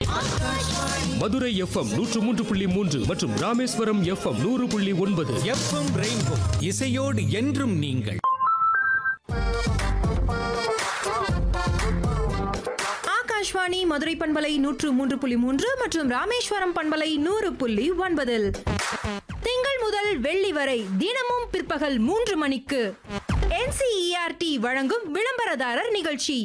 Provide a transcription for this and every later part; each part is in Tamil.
மதுரை எஃப்எம் நூற்று மூன்று புள்ளி மூன்று மற்றும் ராமேஸ்வரம் எஃப்எம் நூறு புள்ளி ஒன்பது எஃப்எம் ரெயின்போ இசையோடு என்றும் நீங்கள் ஆகாஷ்வாணி மதுரை பண்பலை நூற்று மூன்று புள்ளி மூன்று மற்றும் ராமேஸ்வரம் பண்பலை நூறு புள்ளி ஒன்பதில் திங்கள் முதல் வெள்ளி வரை தினமும் பிற்பகல் மூன்று மணிக்கு என்சிஇஆர்டி வழங்கும் விளம்பரதாரர் நிகழ்ச்சி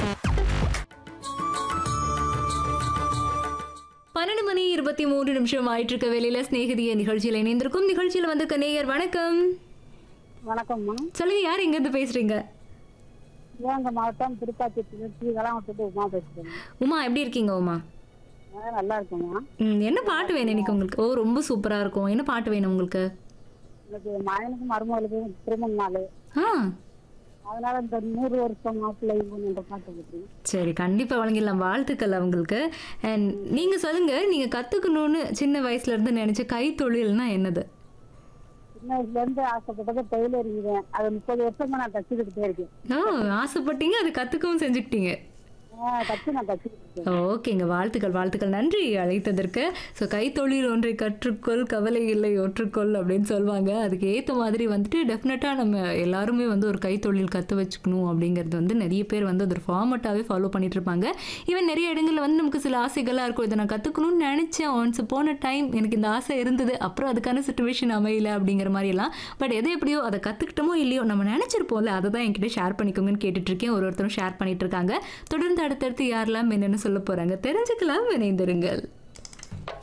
பன்னெண்டு மணி இருபத்தி மூன்று நிமிஷம் ஆயிட்டு இருக்க வேலையில சிநேகிதிய நிகழ்ச்சியில் இணைந்திருக்கும் நிகழ்ச்சியில் வந்திருக்க நேயர் வணக்கம் வணக்கம்மா சொல்லுங்க யார் எங்க இருந்து பேசுறீங்க சிவகங்கை மாவட்டம் திருப்பாச்சி திருச்சி இதெல்லாம் விட்டுட்டு உமா பேசுறேன் உமா எப்படி இருக்கீங்க உமா நான் நல்லா இருக்கேம்மா ம், என்ன பாட்டு வேணும் இன்னைக்கு உங்களுக்கு ஓ ரொம்ப சூப்பரா இருக்கும் என்ன பாட்டு வேணும் உங்களுக்கு எனக்கு மகனுக்கும் மருமகளுக்கும் திருமண நாள் ஆ அதனால இந்த நூறு வருஷம் மாப்பிள்ளை என்ற பாட்டு கொடுத்தேன் சரி கண்டிப்பா வழங்கிடலாம் வாழ்த்துக்கள் அவங்களுக்கு அண்ட் நீங்க சொல்லுங்க நீங்க கத்துக்கணும்னு சின்ன வயசுல இருந்து நினைச்ச கைத்தொழில்னா என்னது சின்ன வயசுல இருந்து ஆசைப்பட்டதை தையல் அறிகிறேன் அது முப்பது வருஷமா நான் தச்சுக்கிட்டே இருக்கேன் ஓ ஆசைப்பட்டீங்க அது கத்துக்கவும் செஞ்சுக்கிட்டீங்க ஆஹ் தச்சு நான் தச்சுக்கிட்டு இருக்கேன் ஓகேங்க வாழ்த்துக்கள் வாழ்த்துக்கள் நன்றி அழைத்ததற்கு ஸோ கைத்தொழில் ஒன்றை கற்றுக்கொள் கவலை இல்லை ஒற்றுக்கொள் அப்படின்னு சொல்லுவாங்க அதுக்கு ஏற்ற மாதிரி வந்துட்டு டெஃபினட்டாக நம்ம எல்லாருமே வந்து ஒரு கைத்தொழில் கற்று வச்சுக்கணும் அப்படிங்கிறது வந்து நிறைய பேர் வந்து அது ஒரு ஃபார்மட்டாகவே ஃபாலோ பண்ணிட்டு இருப்பாங்க ஈவன் நிறைய இடங்களில் வந்து நமக்கு சில ஆசைகளாக இருக்கும் இதை நான் கற்றுக்கணும்னு நினச்சேன் ஒன்ஸ் போன டைம் எனக்கு இந்த ஆசை இருந்தது அப்புறம் அதுக்கான சுச்சுவேஷன் அமையல அப்படிங்கிற மாதிரி எல்லாம் பட் எது எப்படியோ அதை கற்றுக்கிட்டோமோ இல்லையோ நம்ம நினச்சிருப்போம்ல அதை தான் என்கிட்ட ஷேர் பண்ணிக்கோங்கன்னு கேட்டுட்டு இருக்கேன் ஒரு ஒருத்தரும் ஷேர் பண்ணிட்டு இருக்காங்க தொடர்ந்து அடுத்தடுத்து யாரெல்லாம் என்னென்னு சொல்ல போகிறாங்க தெரிஞ்சுக்கலாம் இணைந்திருங்கள்